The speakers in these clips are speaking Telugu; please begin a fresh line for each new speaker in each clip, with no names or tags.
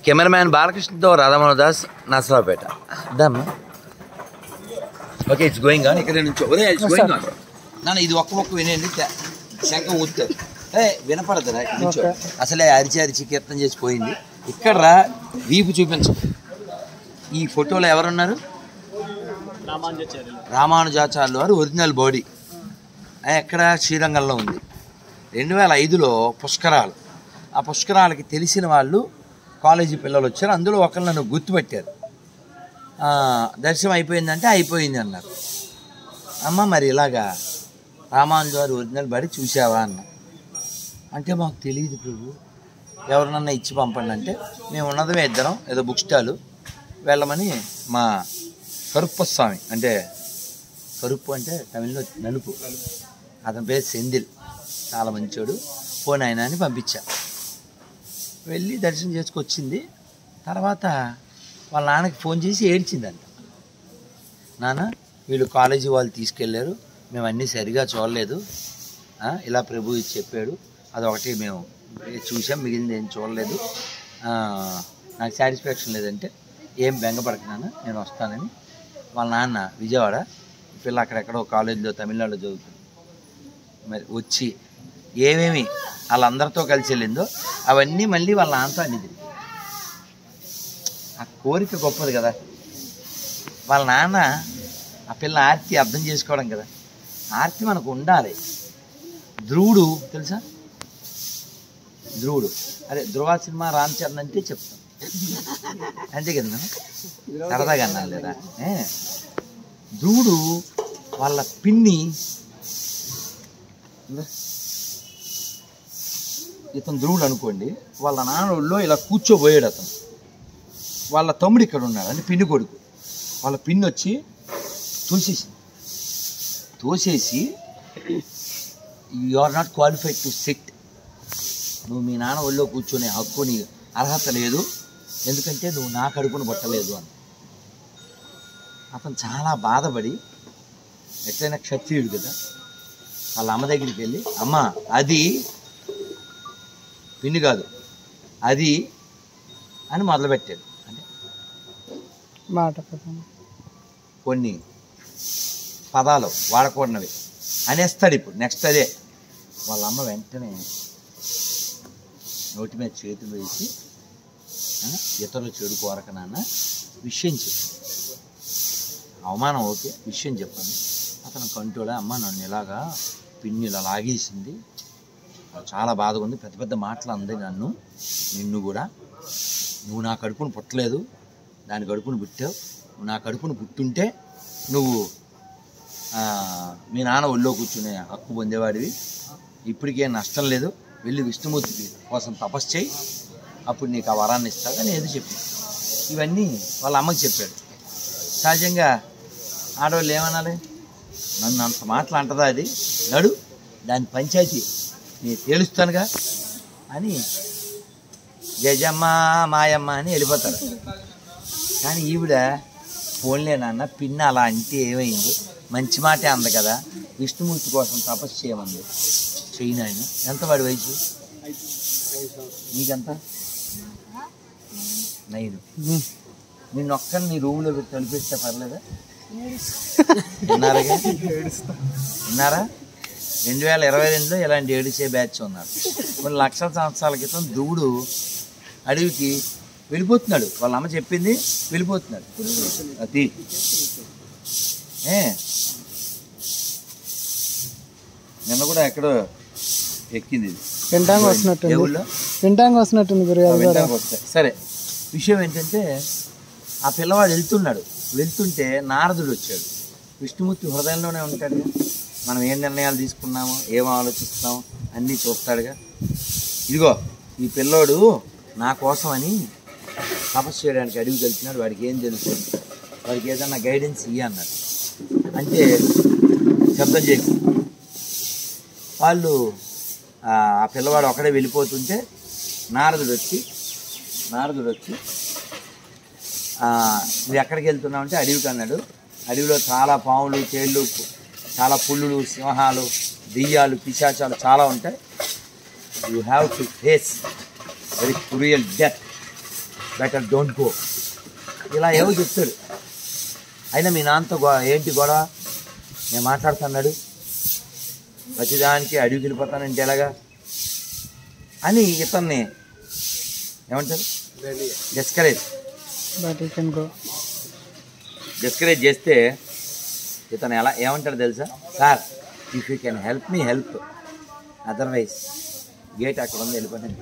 కెమెరామ్యాన్ బాలకృష్ణతో రాధామోహన్ దాస్ నసరావుపేట దమ్మా ఓకే ఇట్స్ గోయింగ్ ఆన్ ఇక్కడ నుంచి ఒరే ఇట్స్ గోయింగ్ ఆన్ నాన్న ఇది ఒక్క ఒక్క వినండి తే- శంఖం ఊతారు ఏ వినపడదురా ఇక్కడ నుంచో అసలే అరిచి అరిచి కీర్తన చేసి పోయింది ఇక్కడ రా వీపు చూపించు ఈ ఫోటోలో ఎవరున్నారు రామానుజాచార్యులు వారు ఒరిజినల్ బాడీ ఎక్కడ శ్రీరంగంలో ఉంది రెండు వేల ఐదులో పుష్కరాలు ఆ పుష్కరాలకి తెలిసిన వాళ్ళు కాలేజీ పిల్లలు వచ్చారు అందులో ఒకరు నన్ను గుర్తుపెట్టారు ఆ, దర్శనం అయిపోయిందంటే అయిపోయింది అన్నారు అమ్మ మరి ఇలాగా రామానుజు వారి ఒరిజినల్ బడి చూసావా అన్న అంటే మాకు తెలియదు ప్రభు ఎవరినన్నా ఇచ్చి పంపండి అంటే మేము ఉన్నదమే ఇద్దరం ఏదో బుక్ స్టాలు వెళ్ళమని మా కరుప్ప స్వామి అంటే కరుపు అంటే తమిళ్లో నలుపు అతని పేరు సెందిల్ చాలా మంచోడు ఫోన్ ఆయన అని పంపించా వెళ్ళి దర్శనం చేసుకొచ్చింది తర్వాత వాళ్ళ నాన్నకి ఫోన్ చేసి ఏడ్చిందంట నాన్న వీళ్ళు కాలేజీ వాళ్ళు తీసుకెళ్ళారు మేము అన్నీ సరిగా చూడలేదు ఆ, ఇలా ప్రభు ఇది చెప్పాడు అదొకటి మేము చూసాం మిగిలింది ఏం చూడలేదు ఆ, నాకు సాటిస్ఫాక్షన్ లేదంటే ఏం బెంగపడకు నాన్న నేను వస్తానని వాళ్ళ నాన్న విజయవాడ ఈ పిల్ల అక్కడెక్కడో కాలేజీలో తమిళనాడులో చదువుతుంది మరి వచ్చి ఏమేమి వాళ్ళందరితో కలిసి వెళ్ళిందో అవన్నీ మళ్ళీ వాళ్ళ నాన్నతో అన్ని తిరిగి ఆ కోరిక గొప్పది కదా వాళ్ళ నాన్న ఆ పిల్ల ఆర్తి అర్థం చేసుకోవడం కదా ఆర్తి మనకు ఉండాలి ధ్రువుడు తెలుసా ధ్రువుడు అదే ధ్రువ సినిమా రామ్ చరణ్ అంటే చెప్తాం అంతే కదా నాన్న? సరదాగా అన్నాను లేదా ఏ? ధ్రువుడు వాళ్ళ పిన్ని ఇతను ధ్రువుడు అనుకోండి వాళ్ళ నాన్న ఒళ్ళో ఇలా కూర్చోబోయాడు అతను వాళ్ళ తమ్ముడు ఇక్కడ ఉన్నాడు అంటే పిన్ని కొడుకు వాళ్ళ పిన్ని వచ్చి తోసేసి తోసేసి you are not qualified to sit నువ్వు మీ నాన్న ఒళ్ళో కూర్చొని హక్కు నీ అర్హత లేదు ఎందుకంటే నువ్వు నా కడుపును పట్టలేదు అని అతను చాలా బాధపడి ఎట్లయినా క్షత్రియుడు కదా వాళ్ళ అమ్మ దగ్గరికి వెళ్ళి అమ్మ అది పిన్ని కాదు అది అని మొదలుపెట్టాడు అంటే
మాట పదం.
కొన్ని పదాలు వాడకూడనివి అనేస్తాడు ఇప్పుడు నెక్స్ట్ అదే వాళ్ళ అమ్మ వెంటనే నోటి మీద చేతులు వేసి ఆ, ఇతరులు చెడు కోరక నాన్న విషయం చెప్పు అవమానం ఓకే విషయం చెప్పండి అతను కంటోడే అమ్మ నన్ను ఇలాగా పిన్ని ఇలా లాగేసింది నాకు చాలా బాధగా ఉంది పెద్ద పెద్ద మాటలు అంది నన్ను నిన్ను కూడా నువ్వు నా కడుపును పుట్టలేదు దాని కడుపును పుట్టావు నువ్వు నా కడుపును పుట్టుంటే నువ్వు ఆ, మీ నాన్న ఒళ్ళో కూర్చునే హక్కు పొందేవాడివి ఇప్పటికేం నష్టం లేదు వెళ్ళి విష్ణుమూర్తికి కోసం తపస్సు చేయి అప్పుడు నీకు ఆ వరాన్ని ఇస్తాడు అని ఏదో చెప్పి ఇవన్నీ వాళ్ళ అమ్మకి చెప్పాడు సహజంగా ఆడవాళ్ళు ఏమనాలి నన్ను అంత మాటలు అంటదా అది నడు దాని పంచాయతీ నేను తేలుస్తానుగా అని జజమ్మ మాయమ్మ అని వెళ్ళిపోతారు కానీ ఈవిడ ఫోన్లే నాన్న పిన్న అలా అంటే ఏమైంది మంచి మాటే అంది కదా విష్ణుమూర్తి కోసం తపస్సు చేయమంది చెయ్యి నాయన ఎంత వాడి వయసు నీకెంత నైదు నిన్న ఒక్కరిని నీ రూమ్లో పెట్టి తలిపిస్తే పర్లేదా విన్నారుగా విన్నారా రెండు వేల ఇరవై రెండులో ఇలాంటి ఏడిసే బ్యాచ్ ఉన్నారు కొన్ని లక్షల సంవత్సరాల క్రితం దువ్వుడు అడవికి వెళ్ళిపోతున్నాడు వాళ్ళ అమ్మ చెప్పింది వెళ్ళిపోతున్నాడు అది ఏ నిన్న కూడా ఎక్కడో ఎక్కింది ఇది
వింటాంగా వస్తున్నట్టుంది
ఏ ఊళ్ళో
వింటాంగా వస్తున్నట్టుంది గురుగారు గారు
వినడానికి వస్తాయి సరే విషయం ఏంటంటే ఆ పిల్లవాడు వెళ్తున్నాడు వెళ్తుంటే నారదుడు వచ్చాడు విష్ణుమూర్తి హృదయంలోనే ఉంటాడుగా మనం ఏం నిర్ణయాలు తీసుకున్నామో ఏం ఆలోచిస్తున్నామో అన్నీ చూస్తాడుగా ఇదిగో ఈ పిల్లోడు నా కోసం అని తపస్సు చేయడానికి అడవికి వెళ్తున్నాడు వాడికి ఏం తెలుసు వాడికి ఏదన్నా గైడెన్స్ ఇయ్య అన్నాడు అంటే శబ్దం చేసి వాళ్ళు ఆ ఆ పిల్లవాడు ఒకడే వెళ్ళిపోతుంటే నారదుడు వచ్చి నారదుడు వచ్చి ఆ, నువ్వు ఎక్కడికి వెళ్తున్నావు అంటే అడవికి అన్నాడు అడవిలో చాలా పాములు తేళ్ళు చాలా పుల్లులు సింహాలు దెయ్యాలు పిశాచాలు చాలా ఉంటాయి you have to face very cruel death better don't go ఇలా ఏవో చెప్తాడు అయినా మీ నాన్నతో గో ఏంటి గొడవ నేను మాట్లాడుతున్నాడు ప్రతిదానికి అడవికి వెళ్ళిపోతానంటే ఎలాగా అని ఇతన్ని ఏమంటారు discourage
but you can go
discourage చేస్తే ఇతను ఎలా ఏమంటాడు తెలుసా sir if you can help me help otherwise gate అక్కడ ఉంది వెళ్ళిపోతాను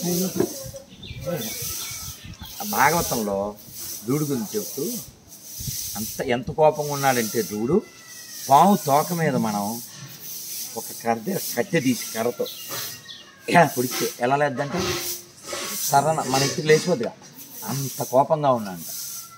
ఆ భాగవతంలో దూడు గురించి చెప్తూ అంత ఎంత కోపంగా ఉన్నాడంటే దూడు పాము తోక మీద మనం ఒక కర్ర కట్టె తీసి కర్రతో ఇలా పొడిస్తే ఎలా లేదంటే సరణ మన ఇంటికి లేచిపోద్దిగా అంత కోపంగా ఉన్నాడంట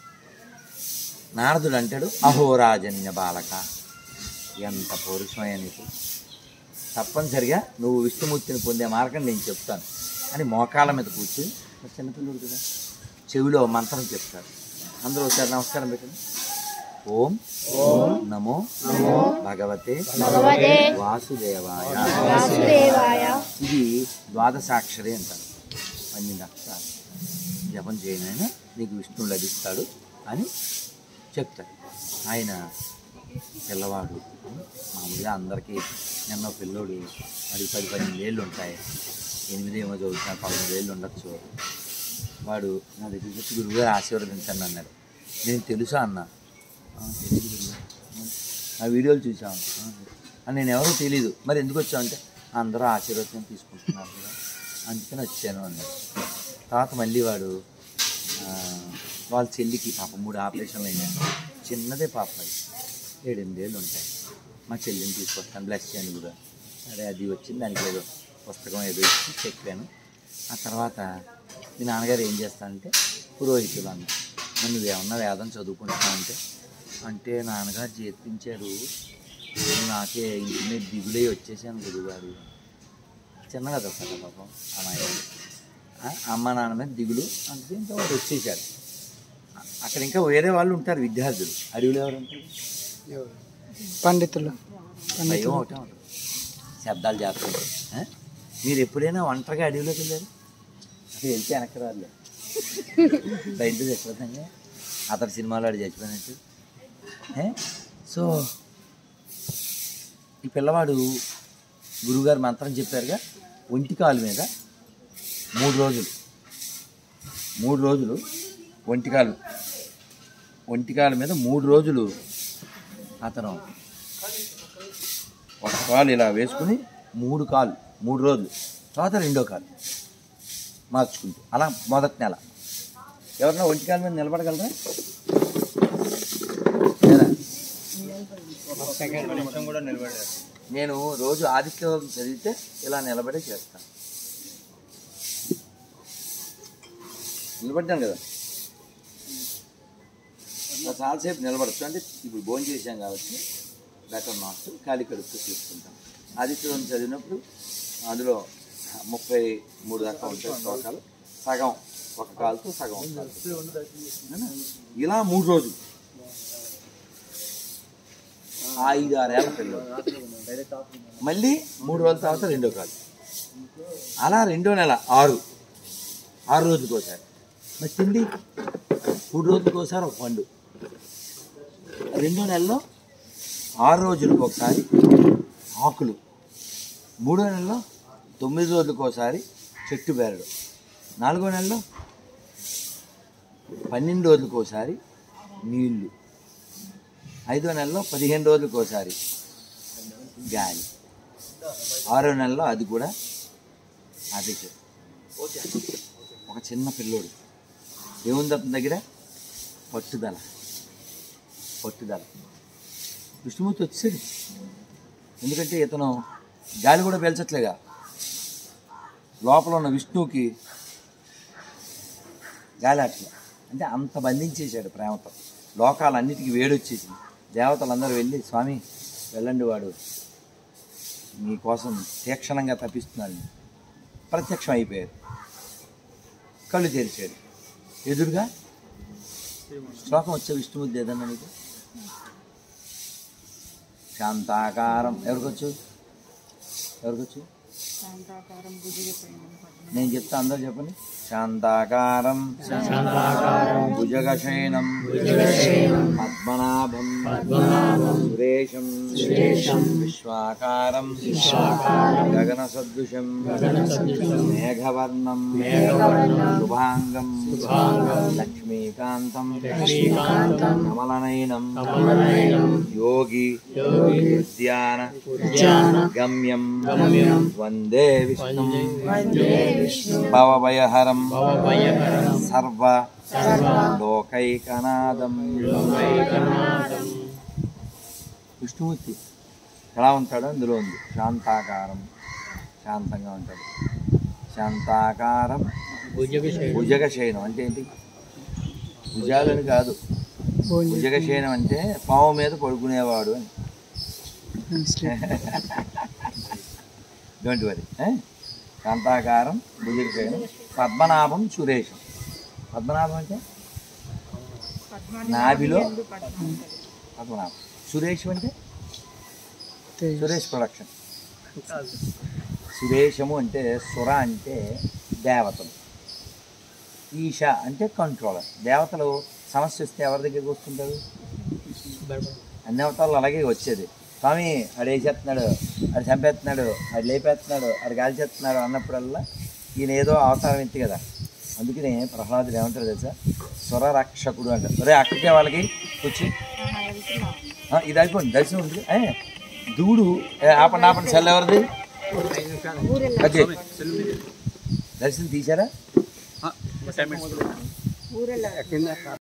నారదుడు అంటాడు అహోరాజన్య బాలక ఎంత పౌరుషమయ్యా నీకు తప్పనిసరిగా నువ్వు విష్ణుమూర్తిని పొందే మార్గం నేను చెప్తాను అని మోకాళ్ళ మీద కూర్చుని మరి చిన్నపిల్లడు కదా చెవిలో మంత్రం చెప్తాడు అందరూ ఒకసారి నమస్కారం పెట్టండి ఓం నమో భగవతే
భగవతే
వాసుదేవాయ
వాసుదేవాయ
ఇది ద్వాదశాక్షరి అంటారు పన్నెండు అక్షరాలు జపం చేయనైనా నీకు విష్ణువు లభిస్తాడు అని చెప్తాడు ఆయన పిల్లవాడు మామూలుగా అందరికీ నిన్న పిల్లోడు మరి పది పన్నెండు ఏళ్ళు ఉంటాయి ఎనిమిది ఏమో చదువుతున్నా పదమూడు ఏళ్ళు ఉండొచ్చు వాడు నా దగ్గరికి వచ్చి గురువుగారు ఆశీర్వదించండి అన్నాడు నేను తెలుసా అన్నా "ఆ, తెలీదు గురువు." ఆ వీడియోలు చూసాను "ఆ, నేను ఎవరో తెలీదు మరి ఎందుకు వచ్చావు అంటే అందరూ ఆశీర్వచనం తీసుకుంటున్నారు కదా అందుకని వచ్చాను అన్నాడు తర్వాత మళ్ళీ వాడు ఆ, వాళ్ళ చెల్లికి పాప మూడు ఆపరేషన్లు అయినాయి చిన్నదే పాప అది ఏడెనిమిది ఏళ్ళు ఉంటాయి మా చెల్లిని తీసుకొస్తాను బ్లెస్ చేయండి కూడా సరే అది వచ్చింది దానికి ఏదో పుస్తకం ఏదో ఇచ్చి చెప్పాను ఆ తర్వాత మీ నాన్నగారు ఏం చేస్తానంటే పురోహితులు అన్న మరి నువ్వేమన్నా వేదం చదువుకుంటున్నావు అంటే అంటే నాన్నగారు చేర్పించారు నేను నాకే ఇంటి మీద దిగులై వచ్చేసాను గురుగారు చిన్న కదా సార్ పాపం అమ్మాయి ఆ, అమ్మ నాన్న మీద దిగులు అందుకే ఇంకా వాడు వచ్చేసాడు అ- అక్కడ ఇంకా వేరే వాళ్ళు ఉంటారు విద్యార్థులు అడవిలో ఎవరు ఉంటారు
పండితులు
భయం ఒకటే ఉంటుంది శబ్దాలు చేస్తారు ఆ? మీరు ఎప్పుడైనా ఒంటరిగా అడవిలోకి వెళ్ళారు అసలు వెళ్తే వెనక్కి రాలే బయట చచ్చిపోతాంగా అతని సినిమాలో ఆడు చచ్చిపోయినట్టు ఏ? సో ఈ పిల్లవాడు గురువుగారు మంత్రం చెప్పారుగా ఒంటి కాలు మీద మూడు రోజులు మూడు రోజులు ఒంటికాలు ఒంటికాల మీద మూడు రోజులు అతను ఒక కాలు ఇలా వేసుకుని మూడు కాలు మూడు రోజులు తర్వాత రెండో కాలు మార్చుకుంటూ అలా మొదటి నెల ఎవరన్నా ఒంటికాల మీద నిలబడగలరా లేదా? నేను రోజు ఆదిత్య చదివితే ఇలా నిలబడే చేస్తాను నిలబడ్డాను కదా అట్లా చాలాసేపు నిలబడచ్చు అంటే ఇప్పుడు భోజనం చేశాం కాబట్టి బెటర్ నాట్ ఖాళీ కడుపుతో తీసుకుంటాం ఆదిత్యం చదివినప్పుడు అందులో ముప్పై మూడు దాకా ఉంటాయి శ్లోకాలు సగం ఒక కాలుతో సగం ఒక కాలుతో. అవునా? ఇలా మూడు రోజులు ఐదు ఆరేళ్ళ పిల్లలు మళ్ళీ మూడు రోజుల తర్వాత రెండో కాలు అలా రెండో నెల ఆరు ఆరు రోజులకు ఒకసారి మరి తిండి మూడు రోజులకు ఒకసారి ఒక పండు రెండో నెలలో ఆరు రోజులకు ఒకసారి ఆకులు మూడో నెలలో తొమ్మిది రోజులకు ఒకసారి చెట్టు బేరడు నాలుగో నెలలో పన్నెండు రోజులకు ఒకసారి నీళ్లు ఐదో నెలలో పదిహేను రోజులకు ఒకసారి గాలి ఆరో నెలలో అది కూడా అదే చెట్టు ఒక చిన్న పిల్లోడు ఏముంది అతని దగ్గర పట్టుదల పట్టుదల విష్ణుమూర్తి వచ్చేది ఎందుకంటే ఇతను గాలి కూడా పీల్చట్లేగా లోపల ఉన్న విష్ణువుకి గాలి అట్లా అంటే అంత బంధించేశాడు ప్రేమతో లోకాలన్నిటికీ వేడొచ్చేసింది దేవతలందరూ వెళ్ళి స్వామి వెళ్ళండి వాడు మీకోసం తీక్షణంగా తప్పిస్తున్నాడు ప్రత్యక్షం అయిపోయారు కళ్ళు తెరిచాడు ఎదురుగా శ్లోకం వచ్చే విష్ణుమూర్తి ఏదన్నా నీకు శాంతాకారం ఎవరికొచ్చు ఎవరికొచ్చు నేను చెప్తా అందరూ చెప్పండి శాంతాకారం భుజగశయనం పద్మనాభం సురేశం విశ్వాకారం గగన సదృశం మేఘవర్ణం శుభాంగం లక్ష్మీకాంతం కమలనయనం యోగి ఉద్యాన గమ్యం వందే విష్ణు భవభయహరం సర్వ లోకైకనాదం విష్ణుమూర్తి ఎలా ఉంటాడో అందులో ఉంది శాంతాకారం శాంతంగా ఉంటాడు శాంతాకారం భుజగ శయనం అంటే ఏంటి భుజాలని కాదు భుజగ శయనం అంటే పాము మీద పడుకునేవాడు అని డోంట్ వరీ శాంతాకారం భుజగ శయనం పద్మనాభం సురేషం పద్మనాభం అంటే నాభిలో పద్మనాభం సురేషం అంటే సురేష్ ప్రొడక్షన్ సురేషము అంటే సుర అంటే దేవతలు ఈశ అంటే కంట్రోలర్ దేవతలు సమస్య వస్తే ఎవరి దగ్గరికి వస్తుంటారు అన్ని అవతారాలు అలాగే వచ్చేది స్వామి ఆడు వేసేస్తున్నాడు ఆడు చంపేస్తున్నాడు ఆడు లేపేస్తున్నాడు ఆడు కాల్చేస్తున్నాడు అన్నప్పుడల్లా ఈయన ఏదో అవతారం ఎత్తి కదా అందుకనే ప్రహ్లాదుడు ఏమంటారు తెలుసా స్వర రక్షకుడు అంటారు ఒరే అక్కడికే వాళ్ళకి వచ్చి ఆ, ఇది అయిపోయింది దర్శనం ఉంది ఏ, దూడు ఏ, ఆపండి ఆపండి సెల్ ఎవరిది అదే దర్శనం తీశారా